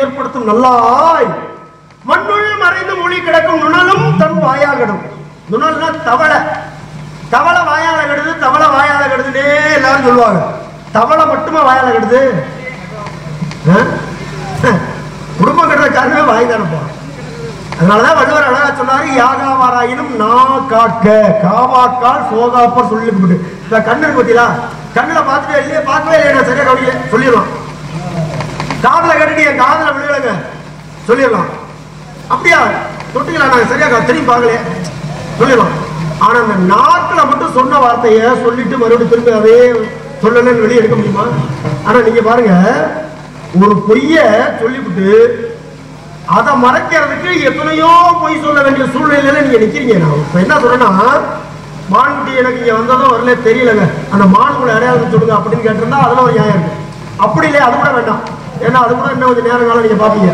ஏற்படுத்தும் நல்லாய் மண்ணுள் மறைந்து மொழி கிடக்கும் நுணலும் தன் வாயால் கெடும் நுணல்னா தவளை தவளை வாயால கெடுது தவளை வாயால கெடுதுன்னே எல்லாரும் சொல்லுவாங்க தவளை மட்டுமா வாயால கெடுது ஆ? குடும்பம் கெடுற காரணமே வாய் தானப்பா அதனாலதான் வள்ளுவர் அழகா சொன்னாரு யாகாவாராயினும் நான் காக்க காவாக்கால் சோகாப்பர் சொல்லிட்டு இப்ப கண்ணு இருக்கு பாத்தீங்களா கண்ணுல பார்த்துட்டு இல்லையே பார்க்கவே இல்லையா நான் சரியா கவனிக்கல சொல்லிடலாம் காதுல கட்டிட்டு என் காதுல விழுகலைங்க சொல்லிடலாம் அப்படியா தொட்டுக்கலாம் நாங்க சரியா கா- திரும்பி பார்க்கலையே சொல்லிடலாம் ஆனா அந்த நாக்குல மட்டும் சொன்ன வார்த்தைய சொல்லிட்டு மறுபடியும் திரும்பி அதே சொல்லலன்னு வெளியே எடுக்க முடியுமா ஆனா நீங்க பாருங்க ஒரு பொய்ய சொல்லிவிட்டு அதை மறைக்கிறதுக்கு எத்தனையோ பொய் சொல்ல வேண்டிய சூழ்நிலையில நீங்க நிக்கிறீங்க நான் இப்ப என்ன சொல்றேன்னா மான்குட்டி எனக்கு இங்க வந்ததும் வரல தெரியலங்க அந்த மான்குள்ள அடையாளம் சொல்லுங்க அப்படின்னு கேட்டிருந்தா அதுல ஒரு நியாயம் இருக்கு அப்படி இல்லையா அது கூட வேண்டாம் ஏன்னா அது கூட இன்னும் கொஞ்சம் நேரம் காலம் நீங்க பாப்பீங்க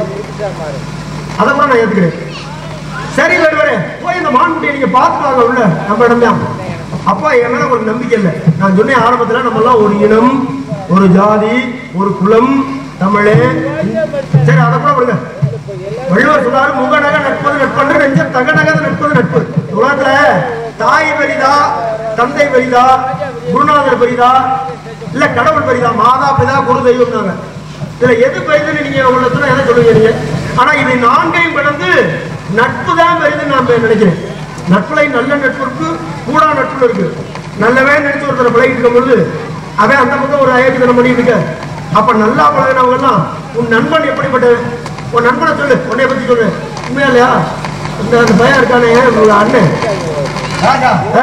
அதை கூட நான் ஏத்துக்கிறேன் சரி நடுவரே போய் இந்த மான்குட்டியை நீங்க பார்த்துட்டு வாங்க உள்ள நம்ம இடம் தான் அப்பா என் மேல ஒரு நம்பிக்கை இல்லை நான் சொன்னேன் ஆரம்பத்துல நம்ம எல்லாம் ஒரு இனம் ஒரு ஜாதி ஒரு குலம் தமிழே சரி அதை கூட விடுங்க வள்ளுவர் சொன்னாரு முகநக நட்பது நட்பன்று நெஞ்ச தகநகத நட்பது நட்பு உலகத்துல தாய் பெரிதா தந்தை பெரிதா குருநாதர் பெரிதா இல்ல கடவுள் பெரிதா மாதா பிதா குரு தெய்வம்னாங்க இதுல எது பெரிதுன்னு நீங்க உள்ளத்துல எதை சொல்லுவீங்க நீங்க ஆனா இது நான்கையும் கடந்து நட்பு தான் பெரிதுன்னு நான் நினைக்கிறேன் நட்புல நல்ல நட்பு இருக்கு கூடா நட்பு இருக்கு நல்லவே நினைச்சு ஒருத்தரை பழகிட்டு இருக்கும் பொழுது அவன் அந்த பக்கம் ஒரு அயோக்கியத்தனம் பண்ணிட்டு இருக்க அப்ப நல்லா பழகினவங்க எல்லாம் உன் நண்பன் எப்படிப்பட்ட உன் நண்பனை சொல்லு உன்னை பத்தி சொல்லு உண்மையா இல்லையா இந்த அந்த பையன் இருக்கானே உங்க அண்ணன் ராஜா ஆ,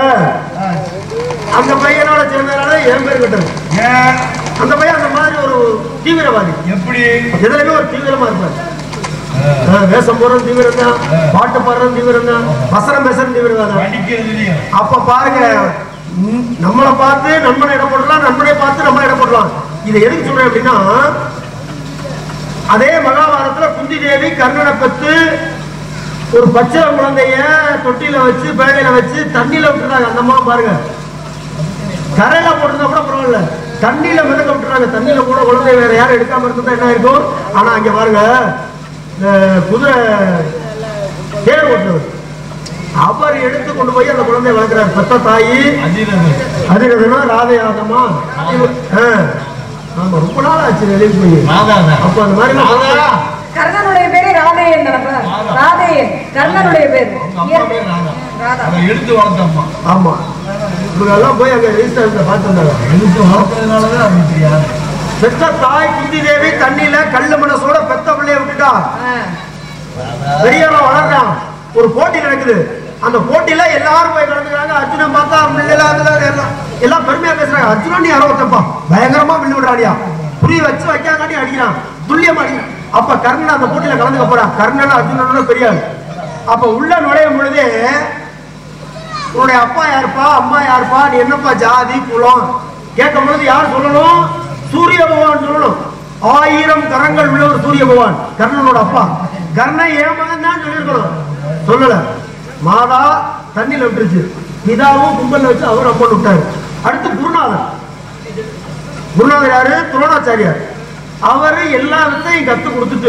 அந்த பையனோட சேர்ந்ததுனால என் பேர் கட்டது ஏன் அந்த பையன் அந்த மாதிரி ஒரு தீவிரவாதி எப்படி எதுலையுமே ஒரு தீவிரமா இருப்பார் ஆ, வேஷம் போடுறது தீவிரம் தான் பாட்டு பாடுறது தீவிரம் தான் வசனம் பேசுறது தீவிரம் தான் படிக்கிறதுலயும் அப்ப பாருங்க ம், நம்மளை பார்த்து நண்பனை இடம் போடலாம் நண்பனை பார்த்து நம்மளை இடம் போடலாம் இதை எதுக்கு சொல்றேன் அப்படின்னா அதே மகாபாரதத்துல குந்தி தேவி கர்ணனை பெற்று ஒரு பச்சை குழந்தைய தொட்டில வச்சு பேழையில வச்சு தண்ணியில விட்டுறாங்க அந்த அம்மா பாருங்க கரையில போட்டிருந்தா கூட பரவாயில்ல தண்ணியில மிதக்க விட்டுறாங்க தண்ணியில கூட குழந்தை வேற யாரும் எடுக்காம இருந்தா என்ன இருக்கும் ஆனா அங்க பாருங்க இந்த குதிரை தேர் ஓட்டுறவர் அவர் எடுத்து கொண்டு போய் அந்த குழந்தைய வளர்க்கிறார் பெத்த தாயி அதிரது அதிரதனா ராதையாதமா ஆ. ஆமா ரொம்ப நாள் ஆச்சு வெளியே போய் ராதா அப்ப அந்த மாதிரி ராதா கர்ணனுடைய பேரே ராதையன் நினைப்ப ராதையன் கர்ணனுடைய பேர் அவங்க அம்மா பேர் ராதா ராதா அதை எடுத்து வளர்த்த அம்மா ஆமா இவங்க எல்லாம் போய் அங்க ரெஜிஸ்டர் பார்த்து வந்தாங்க எடுத்து வளர்த்ததுனாலதான் அவனுக்கு தெரியாது பெத்த தாய் குந்தி தேவி தண்ணியில கல்லு மனசோட பெத்த பிள்ளைய விட்டுட்டா ஆ. பெரியவன் வளர்றான் ஒரு போட்டி நடக்குது அந்த போட்டியில எல்லாரும் போய் கலந்துக்கிறாங்க அர்ஜுனன் பார்த்தா மில்லல அதுல எல்லாம் எல்லாம் பெருமையா பேசுறாங்க அர்ஜுனன் நீ யாரோ ஒருத்தப்பா பயங்கரமா மில்லு விடுறாடியா புரிய வச்சு வைக்காங்காட்டி அடிக்கிறான் துல்லியமா அடிக்கிறான் அப்ப கர்ணன் அந்த போட்டியில கலந்துக்க போறான் கர்ணன் அர்ஜுனனோட பெரிய ஆளு. அப்ப உள்ள நுழையும் பொழுதே உன்னுடைய அப்பா யாருப்பா அம்மா யாருப்பா நீ என்னப்பா ஜாதி குலம் கேட்கும் பொழுது யார் சொல்லணும் சூரிய பகவான் சொல்லணும் ஆயிரம் கரங்கள் உள்ள ஒரு சூரிய பகவான் கர்ணனோட அப்பா கர்ணன் என் மகன் தான் சொல்லியிருக்கணும் சொல்லல மாதா தண்ணியில விட்டுருச்சு பிதாவும் கும்பல்ல வச்சு அவர் அப்பா விட்டாரு அடுத்து குருநாதர் குருநாதர் யாரு துரோணாச்சாரியார் அவரு எல்லா வித்தையும் கத்து கொடுத்துட்டு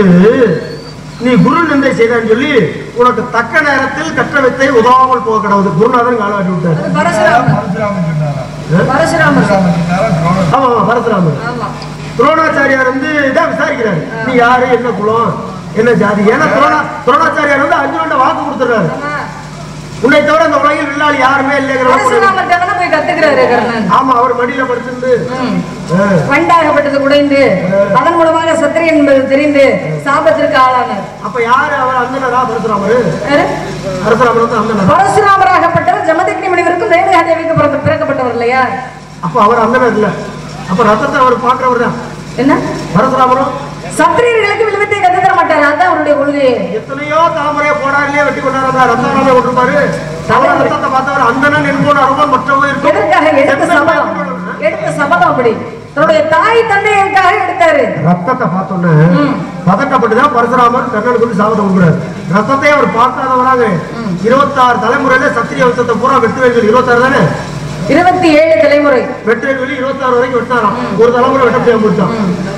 நீ குரு நிந்தை செய்தான்னு சொல்லி உனக்கு தக்க நேரத்தில் கற்ற வித்தை உதவாமல் போக கிடவுது குருநாதன் காலாட்டி விட்டாரு அது பரசுராமர் பரசுராமன் சொன்னாரா பரசுராமர் பரசுராமன் சொன்னாரா துரோணர் ஆமா ஆமா பரசுராமர் ஆமா துரோணாச்சாரியார் வந்து இதான் விசாரிக்கிறாரு நீ யாரு என்ன குலம் என்ன ஜாதி ஏன்னா துரோணா துரோணாச்சாரியார் வந்து அர்ஜுனன் வாக்கு கொடுத்துறாரு ஆமா. உன்னை தவிர இந்த உலகில் வில்லாள் யாருமே இல்லைங்கிற பரசுராமர் தானே போய் கத்துக்கிறாரு கர்ணன் ஆமா அவர் மடியில படுத்திருந்து ம். ஆ. வண்டாகப்பட்டது குடைந்து அதன் மூலமாக சத்திரியன் என்பது தெரிந்து சாபத்திற்கு ஆளானார் அப்ப யாரு அவர் அந்தனரா பரசுராமர் யாரு? பரசுராமர் வந்து அந்தனர் பரசுராமராகப்பட்டவர் ஜமதக்னி முனிவருக்கும் ரேணுகா தேவிக்கு பிறந்த பிறக்கப்பட்டவர் இல்லையா அப்ப அவர் அந்தனர் இல்ல அப்ப ரத்தத்தை அவர் பாக்குறவர் தான் என்ன பரசுராமரும் சத்திரியர்களுக்கு விழுவித்தை கத்து தர மாட்டார் அதான் அவருடைய கொள்கை எத்தனையோ தலைமுறையா போடாரிலே வெட்டி கொண்டாடுறாங்க ரத்தம் விட்டுருப்பாரு தவற ரத்தத்தை பார்த்தவர் அந்தனன் என்போன் அருவம் மற்றவங்க இருக்கும் எதற்காக எடுத்த சபதம் எடுத்த சபதம் அப்படி தன்னுடைய தாய் தந்தையருக்காக எடுத்தாரு ரத்தத்தை பார்த்தோன்னே ம். பதட்டப்பட்டுதான் பரசுராமர் கர்ணனுக்கு வந்து சாபத்தை கொடுக்குறாரு ரத்தத்தை அவர் பார்க்காதவராங்க இருபத்தாறு தலைமுறையில சத்திரிய வம்சத்தை பூரா வெட்டுவேல்கள் இருபத்தாறு தானே இருபத்தி ஏழு தலைமுறை வெட்டுவேல்கள் இருபத்தாறு வரைக்கும் வெட்டினாராம் ஒரு தலைமுறை வெட்ட முடியாம போச்சான்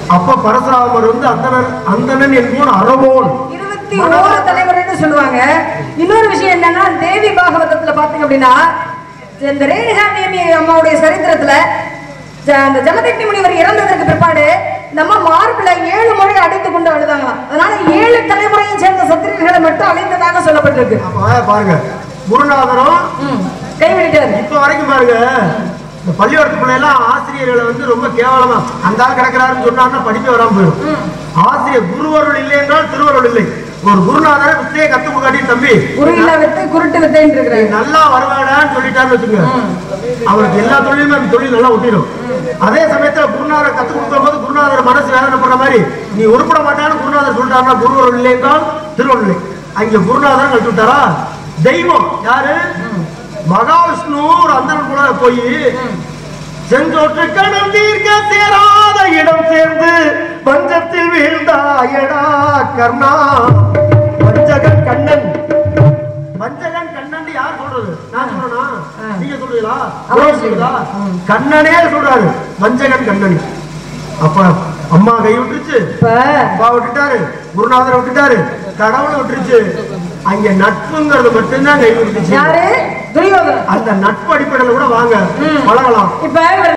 அப்ப பரசுராமர் வந்து அந்தணன் அந்தணன் என்பவன் அறவோன் இருபத்தி ஓரு தலைமுறைன்னு சொல்லுவாங்க இன்னொரு விஷயம் என்னன்னா தேவி பாகவதத்துல பாத்தீங்க அப்படின்னா இந்த ரேணுகா தேவி அம்மாவுடைய சரித்திரத்துல ஜ- அந்த ஜலதக்னி முனிவர் இறந்ததற்கு பிற்பாடு நம்ம மார்பிள ஏழு முறை அடைத்து கொண்டு அழுதாங்களாம் அதனால ஏழு தலைமுறையும் சேர்ந்த சத்திரியர்களை மட்டும் அழைத்ததாக சொல்லப்பட்டிருக்கு அப்ப பாருங்க குருநாதரும் ம், கைவிட்டாரு இப்ப வரைக்கும் பாருங்க இந்த பள்ளிக்கூடத்து பிள்ளைலாம் ஆசிரியர்களை வந்து ரொம்ப கேவலமா அந்த ஆள் கிடக்கிறாருன்னு சொன்னாங்கன்னா படிக்க வராம போயிடும் ஆசிரியர் குருவருள் இல்லை என்றால் திருவருள் இல்லை ஒரு குருநாதரை வித்தையை கத்து முகாட்டி தம்பி குரு இல்லா வித்தை குருட்டு வித்தைன்னு நீ இருக்கிறாரு நல்லா வருவாடான்னு சொல்லிட்டாருன்னு வச்சுங்க அவருக்கு எல்லா தொழிலுமே அந்த தொழில் நல்லா ஒட்டிடும் அதே சமயத்துல குருநாதரை கத்து கொடுக்கும் போது குருநாதர் மனசு வேதனைப்படுற மாதிரி நீ உருப்பட மாட்டான்னு குருநாதர் சொல்லிட்டாருன்னா குருவருள் இல்லை என்றால் திருவருள் இல்லை அங்க குருநாதர் கழிச்சு விட்டாரா தெய்வம் யாரு மகாவிஷ்ணு ஒரு அந்தரன் கூட போய் செஞ்சோற்று கடல் தீர்க்க சேராத இடம் சேர்ந்து பஞ்சத்தில் வீழ்ந்தாயடா கர்ணா பஞ்சகன் கண்ணன் பஞ்சகன் கண்ணன் யார் சொல்றது நான் சொல்றேனா நீங்க சொல்றீங்களா அவர் அவர் சொல்றதா கண்ணனே சொல்றாரு பஞ்சகன் கண்ணன் அப்ப அம்மா கை விட்டுருச்சு இப்ப அப்பா விட்டுட்டாரு குருநாதரை விட்டுட்டாரு கடவுளை விட்டுருச்சு அங்க நட்புங்கிறது மட்டும்தான் கை விட்டுச்சு யாரு துரியோதனன் அந்த நட்பு அடிப்படையில கூட வாங்க பழகலாம் இப்ப இவர்